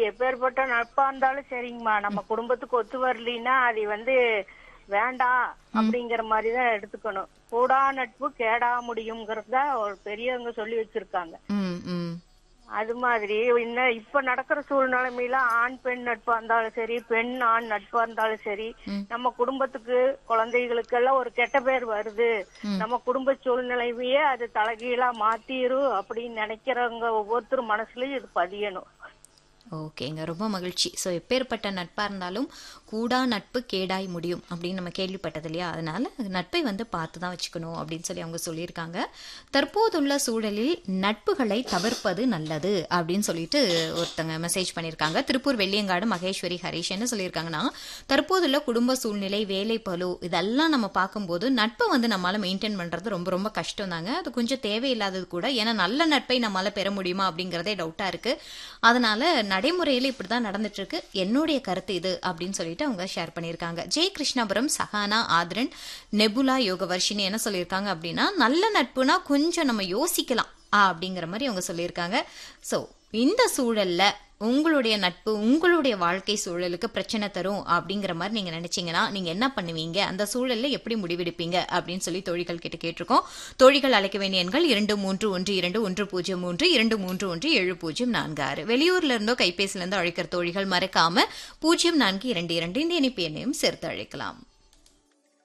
எப்பேற்பட்ட நட்பா இருந்தாலும் சரிங்கம்மா நம்ம குடும்பத்துக்கு ஒத்து வரலின்னா அது வந்து வேண்டாம் அப்படிங்கிற மாதிரி தான் எடுத்துக்கணும் கூடா நட்பு கேடா முடியுங்கிறது தான் ஒரு பெரியவங்க சொல்லி வச்சிருக்காங்க ம் ம் அது மாதிரி இன்னும் இப்ப நடக்கிற சூழ்நிலைமையில ஆண் பெண் நட்பா இருந்தாலும் சரி பெண் ஆண் நட்பா இருந்தாலும் சரி நம்ம குடும்பத்துக்கு குழந்தைகளுக்கு எல்லாம் ஒரு கெட்ட பேர் வருது நம்ம குடும்ப சூழ்நிலையே அது தலைகீழா மாத்திரும் அப்படின்னு நினைக்கிறவங்க ஒவ்வொருத்தர் மனசுலயும் இது பதியணும் ஓகேங்க ரொம்ப மகிழ்ச்சி ஸோ எப்பேற்பட்ட நட்பா இருந்தாலும் கூடா நட்பு கேடாய் முடியும் அப்படின்னு நம்ம கேள்விப்பட்டது இல்லையா அதனால நட்பை வந்து பார்த்து தான் வச்சுக்கணும் அப்படின்னு சொல்லி அவங்க சொல்லியிருக்காங்க தற்போதுள்ள சூழலில் நட்புகளை தவிர்ப்பது நல்லது அப்படின்னு சொல்லிட்டு ஒருத்தங்க மெசேஜ் பண்ணியிருக்காங்க திருப்பூர் வெள்ளியங்காடு மகேஸ்வரி ஹரிஷ் என்ன சொல்லியிருக்காங்கன்னா தற்போதுள்ள குடும்ப சூழ்நிலை வேலை பளு இதெல்லாம் நம்ம பார்க்கும்போது நட்பை வந்து நம்மளால மெயின்டைன் பண்றது ரொம்ப ரொம்ப கஷ்டம் தாங்க அது கொஞ்சம் தேவையில்லாதது கூட ஏன்னா நல்ல நட்பை நம்மளால பெற முடியுமா அப்படிங்கறதே டவுட்டா இருக்கு அதனால நடைமுறையில இப்படிதான் நடந்துட்டு இருக்கு என்னுடைய கருத்து இது அப்படின்னு சொல்லிட்டு அவங்க ஷேர் பண்ணியிருக்காங்க ஜெய் கிருஷ்ணபுரம் சஹானா ஆத்ரன் நெபுலா யோகவர்ஷினி என்ன சொல்லியிருக்காங்க அப்படின்னா நல்ல நட்புனா கொஞ்சம் நம்ம யோசிக்கலாம் ஆ, அப்படிங்கிற மாதிரி அவங்க சொல்லியிருக்காங்க சோ இந்த சூழல்ல உங்களுடைய நட்பு உங்களுடைய வாழ்க்கை சூழலுக்கு பிரச்சனை தரும் அப்படிங்கிற மாதிரி நீங்க நினைச்சீங்கன்னா நீங்க என்ன பண்ணுவீங்க அந்த சூழல்ல எப்படி முடிவெடுப்பீங்க அப்படின்னு சொல்லி தோழிகள் கிட்ட கேட்டிருக்கோம் தோழிகள் அழைக்க வேண்டிய எண்கள் இரண்டு மூன்று ஒன்று இரண்டு ஒன்று பூஜ்ஜியம் மூன்று இரண்டு மூன்று ஒன்று ஏழு பூஜ்ஜியம் நான்கு ஆறு வெளியூர்ல இருந்தோ கைபேசியில இருந்தோ அழைக்கிற தோழிகள் மறக்காம பூஜ்ஜியம் நான்கு இரண்டு இரண்டு இந்த இனிப்பு எண்ணையும் சேர்த்து அழைக்கலாம்